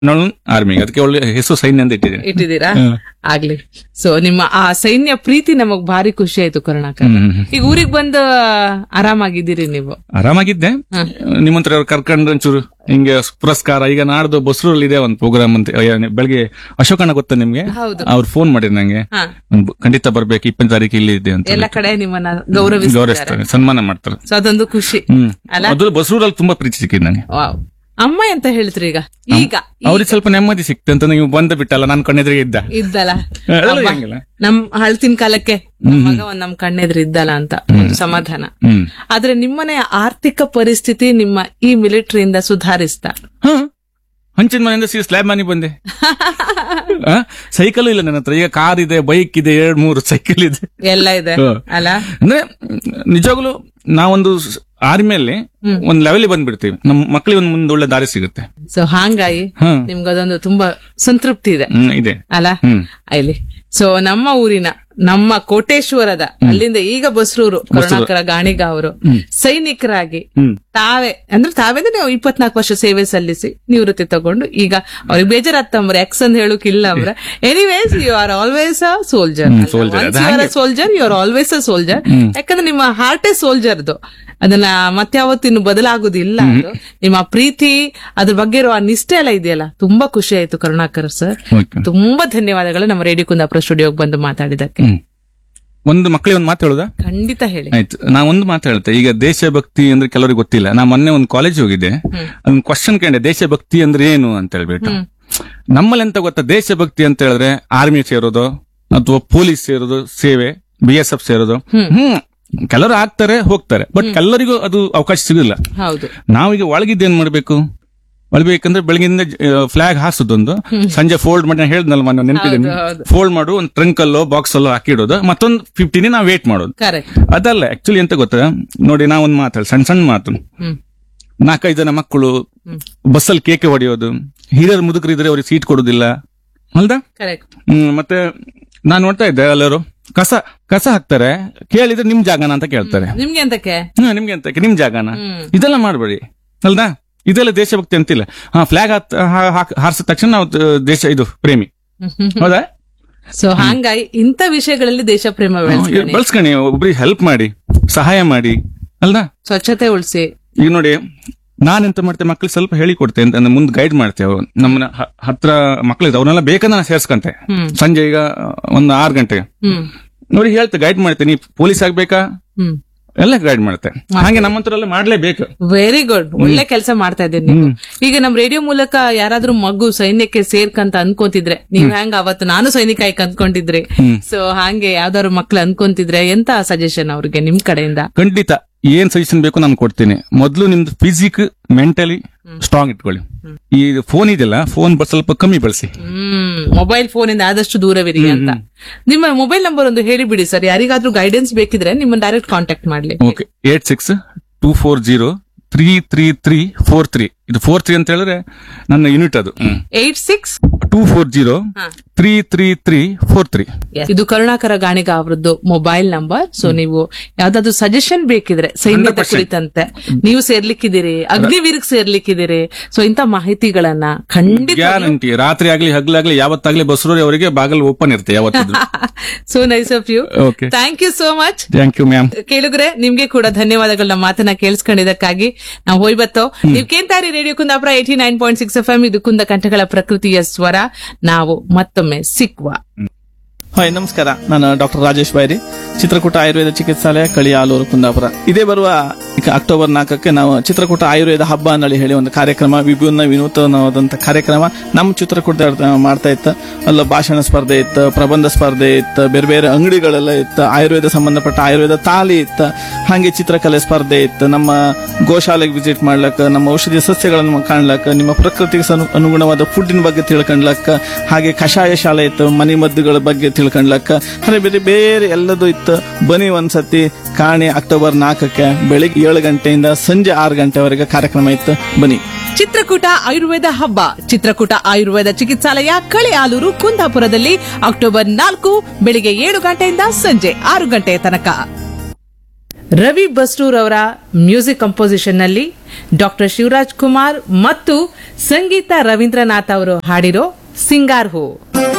ನಾನು ಆರ್ಮಿಗೆ ಅದಕ್ಕೆ ಒಳ್ಳೆ ಹೆಸರು ಸೈನ್ಯ ಅಂತ ಇಟ್ಟಿದ್ದೇನೆ ಇಟ್ಟಿದ್ದೀರಾ ಹ್ಮ್. ಆಗ್ಲಿ ಸೊ ನಿಮ್ಮ ಆ ಸೈನ್ಯ ಪ್ರೀತಿ ನಮಗ್ ಭಾರಿ ಖುಷಿ ಆಯ್ತು ಕರುಣಾಕರ್ ಹ್ಮ್. ಈಗ ಊರಿಗೆ ಬಂದು ಆರಾಮಾಗಿದ್ದೀರಿ ನೀವು ಆರಾಮಾಗಿದ್ದೆ ನಿಮ್ಮಂತ್ರ ಅವ್ರು ಕರ್ಕೊಂಡು ಒಂಚೂರು ಹಿಂಗೆ ಪುರಸ್ಕಾರ ಈಗ ನಾಡ್ದು ಬಸ್ರೂರಲ್ಲಿ ಇದೆ ಒಂದು ಪ್ರೋಗ್ರಾಮ್ ಅಂತ ಅಯ್ಯ, ಬೆಳಗ್ಗೆ ಅಶೋಕಣ್ಣ ಗೊತ್ತಾ ನಿಮ್ಗೆ ಹೌದು ಅವ್ರು ಫೋನ್ ಮಾಡಿದ್ರು ನಂಗೆ ಹಾ ಒಂದ್ ಬ- ಖಂಡಿತ ಬರ್ಬೇಕು ಇಪ್ಪತ್ತು ತಾರೀಕು ಇಲ್ಲಿ ಇದೆ ಅಂತ ಎಲ್ಲ ಕಡೆ ನಿಮ್ಮನ್ನ ಗೌರವಿಸ್ತಾರೆ ಗೌರವಿಸ್ತಾರೆ ಸನ್ಮಾನ ಮಾಡ್ತಾರೆ ಸೊ ಅದೊಂದು ಖುಷಿ ಹ್ಮ್ ಅಲ್ಲ? ಅದು ಬಸ್ರೂರಲ್ಲಿ ತುಂಬಾ ಪ್ರೀತಿ ಸಿಕ್ಕಿದ್ ನಂಗೆ ವಾವ್. ಅಮ್ಮ ಎಂತ ಹೇಳ್ತೀರಿ ಈಗ ಈಗ ಅವ್ರಿಗೆ ಸ್ವಲ್ಪ ನೆಮ್ಮದಿ ಸಿಕ್ತು ಅಂತ ನೀವು ಬಂದ ಬಿಟ್ಟಲ್ಲ ನಾನು ಕಣ್ಣೆದ್ರಿಗೆ ಇದ್ದ ಇದ್ದಲ್ಲ ಅದೆಲ್ಲ ಅಮ್ಮ, ಹೆಂಗಿಲ್ಲ? ನಮ್ ಹಳ್ತಿನ ಕಾಲಕ್ಕೆ ನಮ್ ಮಗ ಒಂದ್ ನಮ್ ಕಣ್ಣೆದ್ರು ಇದ್ದಲ್ಲ ಅಂತ ಒಂದು ಸಮಾಧಾನ ಹ್ಮ್ ಆದ್ರೆ ನಿಮ್ಮನೆ ಆರ್ಥಿಕ ಪರಿಸ್ಥಿತಿ ನಿಮ್ಮ ಈ ಮಿಲಿಟರಿಯಿಂದ ಸುಧಾರಿಸ್ತಾ ಹ ಹಂಚಿನ ಮನೆಯಿಂದ ಸೀದಾ ಸ್ಲ್ಯಾಬ್ ಮನೆ ಬಂದೆ ಸೈಕಲ್ ಇಲ್ಲ ನನ್ನ ಹತ್ರ ಈಗ ಕಾರ್ ಇದೆ ಬೈಕ್ ಇದೆ ಎರಡ್ ಮೂರು ಸೈಕಲ್ ಇದೆ ಎಲ್ಲ ಇದೆ ಹ. ಅಲ್ಲ ಅಂದ್ರೆ ನಿಜವಾಗ್ಲು ನಾವೊಂದು ಆರ್ಮಿಯಲ್ಲಿ ಒಂದ್ ಲೆವೆಲ್ ಬಂದ್ಬಿಡ್ತೀವಿ ನಮ್ಮ ಮಕ್ಕಳಿಗೆ ಒಂದು ಮುಂದೆ ಒಳ್ಳೆ ದಾರಿ ಸಿಗುತ್ತೆ ಸೊ ಹಾಂಗಾಗಿ ಹ್ಮ್ ನಿಮ್ಗದೊಂದು ತುಂಬಾ ಸಂತೃಪ್ತಿ ಇದೆ ಹ್ಮ್ ಇದೆ ಅಲ್ಲ ಹ್ಮ್ ಅಲ್ಲಿ ಸೊ ನಮ್ಮ ಊರಿನ ನಮ್ಮ ಕೋಟೇಶ್ವರದ ಅಲ್ಲಿಂದ ಈಗ ಬಸ್ರೂರು ಕರುಣಾಕರ ಗಾಣಿಗ ಅವರು ಸೈನಿಕರಾಗಿ ಹ್ಮ್ ತಾವೇ ಅಂದ್ರೆ ತಾವೇ ಅಂದ್ರೆ ನೀವು ಇಪ್ಪತ್ನಾಲ್ಕು ವರ್ಷ ಸೇವೆ ಸಲ್ಲಿಸಿ ನಿವೃತ್ತಿ ತಗೊಂಡು ಈಗ ಅವ್ರಿಗೆ ಬೇಜಾರತ್ತಂಬ್ರೆ ಎಕ್ಸ್ ಅಂತ ಹೇಳೋಕಿಲ್ಲ ಅವ್ರ anyways you are always a soldier soldier. ಅದು ಹಾಗೆ. Soldier you are always a soldier ಯಾಕಂದ್ರೆ ನಿಮ್ಮ ಹಾರ್ಟೇ ಸೋಲ್ಜರ್ದು ಅದನ್ನ ಮತ್ಯಾವತ್ತಿನ್ನು ಬದಲಾಗುದಿಲ್ಲ ಅದು ನಿಮ್ಮ ಪ್ರೀತಿ ಅದ್ರ ಬಗ್ಗೆ ಇರೋ ಆ ನಿಷ್ಠೆ ಎಲ್ಲ ಇದೆಯಲ್ಲ ತುಂಬಾ ಖುಷಿ ಆಯ್ತು ಕರುಣಾಕರ್ ಸರ್ ಓಕೆ ತುಂಬಾ ಧನ್ಯವಾದಗಳು ನಮ್ಮ ರೇಡಿಯೋ ಕುಂದಾಪುರ ಸ್ಟುಡಿಯೋಗೆ ಬಂದು ಮಾತಾಡಿದಕ್ಕೆ ಹ್ಮ್ ಒಂದು ಮಕ್ಕಳಿಗೆ ಒಂದು ಮಾತು ಹೇಳುದಾ ಖಂಡಿತ ಹೇಳಿ ಆಯ್ತು ನಾ ಒಂದು ಮಾತು ಹೇಳ್ತೆ ಈಗ ದೇಶಭಕ್ತಿ ಅಂದ್ರೆ ಕೆಲವರಿಗೆ ಗೊತ್ತಿಲ್ಲ ನಾ ಮೊನ್ನೆ ಒಂದು ಕಾಲೇಜ್ ಹೋಗಿದ್ದೆ ಅದೊಂದು ಕ್ವಶನ್ ಕೇಳಿದೆ ದೇಶಭಕ್ತಿ ಅಂದ್ರೆ ಏನು ಅಂತ ಹೇಳ್ಬಿಟ್ಟು ನಮ್ಮಲ್ಲಿ ಎಂತ ಗೊತ್ತಾ ದೇಶಭಕ್ತಿ ಅಂತ ಹೇಳಿದ್ರೆ ಆರ್ಮಿ ಸೇರೋದು ಅಥವಾ ಪೊಲೀಸ್ ಸೇರೋದು ಸೇವೆ ಬಿ ಎಸ್ ಎಫ್ ಸೇರೋದು ಹ್ಮ್ ಕೆಲವರು ಆಗ್ತಾರೆ ಹೋಗ್ತಾರೆ ಬಟ್ ಎಲ್ಲರಿಗೂ ಅದು ಅವಕಾಶ ಸಿಗಲ್ಲ ಹೌದು ನಾವೀಗ ಒಳಗಿದ್ದು ಏನ್ ಮಾಡ್ಬೇಕು ಒಳಬೇಕಂದ್ರೆ ಬೆಳಗಿಂದ ಫ್ಲಾಗ್ ಹಾಸೋದೊಂದು ಸಂಜೆ ಫೋಲ್ಡ್ ಮಾಡಿ ನಾನು ಹೇಳ್ದಲ್ಲ ಮೊನ್ನೆ ನೆನಪಿದ್ದೀನಿ ಹೌದು, ಹೌದು. ಫೋಲ್ಡ್ ಮಾಡು ಒಂದು ಟ್ರಂಕ್ ಅಲ್ಲೋ ಬಾಕ್ಸ್ ಅಲ್ಲೋ ಹಾಕಿಡೋದು ಮತ್ತೊಂದು ಫಿಫ್ಟೀನ್ ನಾವು ವೇಟ್ ಮಾಡೋದು ಕರೆಕ್ಟ್ ಅದಲ್ಲ ಆಕ್ಚುಲಿ ಎಂತ ಗೊತ್ತಾ ನೋಡಿ ನಾ ಒಂದು ಮಾತಾಡ ಸಣ್ಣ ಸಣ್ಣ ಮಾತು ಹ್ಮ್ ನಾಲ್ಕೈದು ಜನ ಮಕ್ಕಳು ಬಸ್ಸಲ್ಲಿ ಕೇಕೆ ಹೊಡೆಯೋದು ಹಿರಿಯರು ಮುದುಕರು ಇದ್ರೆ ಅವ್ರಿಗೆ ಸೀಟ್ ಕೊಡೋದಿಲ್ಲ ಅಲ್ದಾ ಕರೆಕ್ಟ್ ಹ್ಮ್ ಮತ್ತೆ ನಾನ್ ನೋಡ್ತಾ ಇದ್ದೆ ಎಲ್ಲರೂ ಕಸ ಕಸ ಹಾಕ್ತಾರೆ ಕೇಳಿದ್ರೆ ನಿಮ್ ಜಾಗನ ಅಂತ ಕೇಳ್ತಾರೆ ನಿಮ್ಗೆ ಎಂತಕ್ಕೆ ಹ್ಮ್ ನಿಮ್ಗೆ ಅಂತ ನಿಮ್ ಜಾಗನ ಹ್ಮ್. ಇದೆಲ್ಲ ಮಾಡ್ಬೇಡಿ ಅಲ್ದಾ ಇದೆಲ್ಲ ದೇಶಭಕ್ತಿ ಅಂತಿಲ್ಲ ಹಾ ಫ್ಲಾಗ್ ಹಾರಿಸಿದ ತಕ್ಷಣ ನಾವು ದ- ದೇಶ ಇದು ಪ್ರೇಮಿ ಹೌದಾ ಸೊ ಹಂಗಾಗಿ ಇಂಥ ವಿಷಯಗಳಲ್ಲಿ ದೇಶ ಪ್ರೇಮ ಬೆಳೆಸ್ಕೊಳ್ಳಿ ಬಳಸ್ಕಣಿ ಒಬ್ರಿಗೆ ಹೆಲ್ಪ್ ಮಾಡಿ ಸಹಾಯ ಮಾಡಿ ಅಲ್ದಾ ಸ್ವಚ್ಛತೆ ಉಳಿಸಿ ಈಗ ನೋಡಿ ನಾನೆಂತ ಮಾಡ್ತೇವೆ ಮಕ್ಳಿಗೆ ಸ್ವಲ್ಪ ಹೇಳಿ ಕೊಡ್ತೇನೆ ಅಂತ ಮುಂದೆ ಗೈಡ್ ಮಾಡ್ತೇವೆ ನಮ್ಮನ್ನ ಹ- ಹತ್ರ ಮಕ್ಳಿಗೆ ಅವ್ರನ್ನೆಲ್ಲ ಬೇಕಂದ್ರೆ ನಾನು ಸೇರ್ಸ್ಕಂತೆ ಹ್ಮ್ ಸಂಜೆ ಈಗ ಒಂದು ಆರು ಗಂಟೆಗೆ ಹ್ಮ್ ನೋಡಿ ಹೇಳ್ತೆ ಗೈಡ್ ಮಾಡ್ತೇನೆ ನೀ ಪೊಲೀಸ್ ಆಗ್ಬೇಕಾ ಹ್ಮ್ ಎಲ್ಲ ಗೈಡ್ ಮಾಡ್ತೆ ಹಾಗೆ ನಮ್ಮಂತರೆಲ್ಲ ಮಾಡ್ಲೇಬೇಕು ವೆರಿ ಗುಡ್ ಒಳ್ಳೆ ಕೆಲಸ ಮಾಡ್ತಾ ಇದ್ದೀರಿ ನೀವು ಈಗ ನಮ್ ರೇಡಿಯೋ ಮೂಲಕ ಯಾರಾದ್ರೂ ಮಗು ಸೈನ್ಯಕ್ಕೆ ಸೇರ್ಕಂತ ಅನ್ಕೊಂತಿದ್ರೆ ನೀವ್ ಹೆಂಗ ಅವತ್ತು ನಾನು ಸೈನಿಕ ಆಯ್ಕೆ ಅನ್ಕೊಂಡಿದ್ರಿ ಸೊ ಹಂಗೆ ಯಾವ್ದಾದ್ರು ಮಕ್ಳು ಅನ್ಕೊಂತಿದ್ರೆ ಎಂತ ಸಜೆಷನ್ ಅವ್ರಿಗೆ ನಿಮ್ ಕಡೆಯಿಂದ ಖಂಡಿತ ಏನ್ ಸಜೆಷನ್ ಬೇಕು ನಾನು ಕೊಡ್ತೀನಿ ಮೊದಲು ನಿಮ್ದು ಫಿಸಿಕ್ ಮೆಂಟಲಿ ಸ್ಟ್ರಾಂಗ್ ಇಟ್ಕೊಳ್ಳಿ ಈ ಫೋನ್ ಇದೆಯಲ್ಲ ಫೋನ್ ಸ್ವಲ್ಪ ಕಮ್ಮಿ ಬಳಸಿ ಹ್ಮ್ ಮೊಬೈಲ್ ಫೋನ್ ಇಂದ ಆದಷ್ಟು ದೂರವಿರಿ ಅಂತ ನಿಮ್ಮ ಮೊಬೈಲ್ ನಂಬರ್ ಒಂದು ಹೇಳಿಬಿಡಿ ಸರ್ ಯಾರಿಗಾದ್ರೂ ಗೈಡೆನ್ಸ್ ಬೇಕಿದ್ರೆ ನಿಮ್ಮನ್ನ ಡೈರೆಕ್ಟ್ ಕಾಂಟ್ಯಾಕ್ಟ್ ಮಾಡ್ಲಿ okay eight six two four zero three three three four three ಇದು ಫೋರ್ ತ್ರೀ ಅಂತ ಹೇಳಿದ್ರೆ ನನ್ನ ಯೂನಿಟ್ ಅದು eight six two four zero three three three four three ಇದು ಕರುಣಾಕರ ಗಾಣಿಗ ಅವರದ್ದು ಮೊಬೈಲ್ ನಂಬರ್ ಸೊ ನೀವು ಯಾವ್ದಾದ್ರು ಸಜೆಷನ್ ಬೇಕಿದ್ರೆ ಸೈನ್ಯದ 100%. ಕುರಿತಂತೆ ನೀವು ಸೇರ್ಲಿಕ್ಕಿದ್ದೀರಿ ಅಗ್ನಿವೀರ್ಗ್ ಸೇರ್ಲಿಕ್ಕಿದ್ದೀರಿ ಸೊ ಇಂತ ಮಾಹಿತಿಗಳನ್ನ ಖಂಡಿತ ಗ್ಯಾರಂಟಿ ರಾತ್ರಿ ಆಗ್ಲಿ ಹಗ್ಲಾಗ್ಲಿ ಯಾವತ್ತಾಗ್ಲಿ ಬಸ್ರೂರಿ ಅವರಿಗೆ ಬಾಗಲ್ ಓಪನ್ ಇರುತ್ತೆ ಯಾವತ್ತಿದ್ರು so nice of you okay thank you so much thank you ma'am ಕೇಳಿದ್ರೆ ನಿಮ್ಗೆ ಕೂಡ ಧನ್ಯವಾದಗಳನ್ನ ಮಾತನ್ನ ಕೇಳಿಸ್ಕೊಂಡಿದ್ದಕ್ಕಾಗಿ ನಾವು ಹೋಯ್ ಬತ್ತೋ ನೀವು ಕೇಂತಾರಿ radio Kundapura eighty nine point six F M ಇದು ಕುಂದ ಕಂಠಗಳ ಪ್ರಕೃತಿಯ ಸ್ವರ ನಾವು ಮತ್ತೊಮ್ಮೆ ಸಿಕ್ಕುವ ಹಾಯ್ ನಮಸ್ಕಾರ ನಾನು ಡಾಕ್ಟರ್ ರಾಜೇಶ್ ಬೈರಿ ಚಿತ್ರಕೂಟ ಆಯುರ್ವೇದ ಚಿಕಿತ್ಸಾಲಯ ಕಳಿಯಾಲೂರು ಕುಂದಾಪುರ ಇದೇ ಬರುವ ಈಗ ಅಕ್ಟೋಬರ್ ನಾಲ್ಕಕ್ಕೆ ನಾವು ಚಿತ್ರಕೂಟ ಆಯುರ್ವೇದ ಹಬ್ಬ ಅನ್ನಳಿ ಹೇಳಿ ಒಂದು ಕಾರ್ಯಕ್ರಮ ವಿಭಿನ್ನ ವಿನೂತನವಾದಂತ ಕಾರ್ಯಕ್ರಮ ನಮ್ಮ ಚಿತ್ರಕೂಟ ಮಾಡ್ತಾ ಇತ್ತು ಅಲ್ಲ ಭಾಷಣ ಸ್ಪರ್ಧೆ ಇತ್ತು ಪ್ರಬಂಧ ಸ್ಪರ್ಧೆ ಇತ್ತು ಬೇರೆ ಬೇರೆ ಅಂಗಡಿಗಳೆಲ್ಲ ಇತ್ತು ಆಯುರ್ವೇದ ಸಂಬಂಧಪಟ್ಟ ಆಯುರ್ವೇದ ತಾಲಿ ಇತ್ತು ಹಾಗೆ ಚಿತ್ರಕಲೆ ಸ್ಪರ್ಧೆ ಇತ್ತು ನಮ್ಮ ಗೋಶಾಲೆಗೆ ವಿಸಿಟ್ ಮಾಡ್ಲಕ್ಕ ನಮ್ಮ ಔಷಧಿ ಸಸ್ಯಗಳನ್ನು ಕಾಣ್ಲಕ್ಕ ನಿಮ್ಮ ಪ್ರಕೃತಿಗೆ ಸನು- ಅನುಗುಣವಾದ ಫುಡ್ಡಿನ ಬಗ್ಗೆ ತಿಳ್ಕೊಂಡ್ಲಕ್ಕ ಹಾಗೆ ಕಷಾಯ ಶಾಲೆ ಇತ್ತು ಮನೆ ಮದ್ದುಗಳ ಬಗ್ಗೆ ತಿಳ್ಕೊಂಡ್ಲಕ್ಕ ಹಾಗೆ ಬೇರೆ ಬೇರೆ ಎಲ್ಲದೂ ಇತ್ತು ಬನ್ನಿ ಒಂದ್ಸತಿ ಕಾಣಿ ಅಕ್ಟೋಬರ್ ನಾಲ್ಕಕ್ಕೆ ಬೆಳಿಗ್ಗೆ ಏಳು ಗಂಟೆಯಿಂದ ಸಂಜೆ ಆರು ಗಂಟೆವರೆಗೆ ಕಾರ್ಯಕ್ರಮ ಇತ್ತು ಬನ್ನಿ ಚಿತ್ರಕೂಟ ಆಯುರ್ವೇದ ಹಬ್ಬ ಚಿತ್ರಕೂಟ ಆಯುರ್ವೇದ ಚಿಕಿತ್ಸಾಲಯ ಕಳೆಯಾಲೂರು ಕುಂದಾಪುರದಲ್ಲಿ ಅಕ್ಟೋಬರ್ ನಾಲ್ಕು ಬೆಳಿಗ್ಗೆ ಏಳು ಗಂಟೆಯಿಂದ ಸಂಜೆ ಆರು ಗಂಟೆಯ ತನಕ ರವಿ ಬಸ್ರೂರ್ ಅವರ ಮ್ಯೂಸಿಕ್ ಕಂಪೋಸಿಷನ್ ನಲ್ಲಿ ಡಾಕ್ಟರ್ ಶಿವರಾಜ್ ಕುಮಾರ್ ಮತ್ತು ಸಂಗೀತ ರವೀಂದ್ರನಾಥ್ ಅವರು ಹಾಡಿರೋ ಸಿಂಗಾರ್ ಹೋ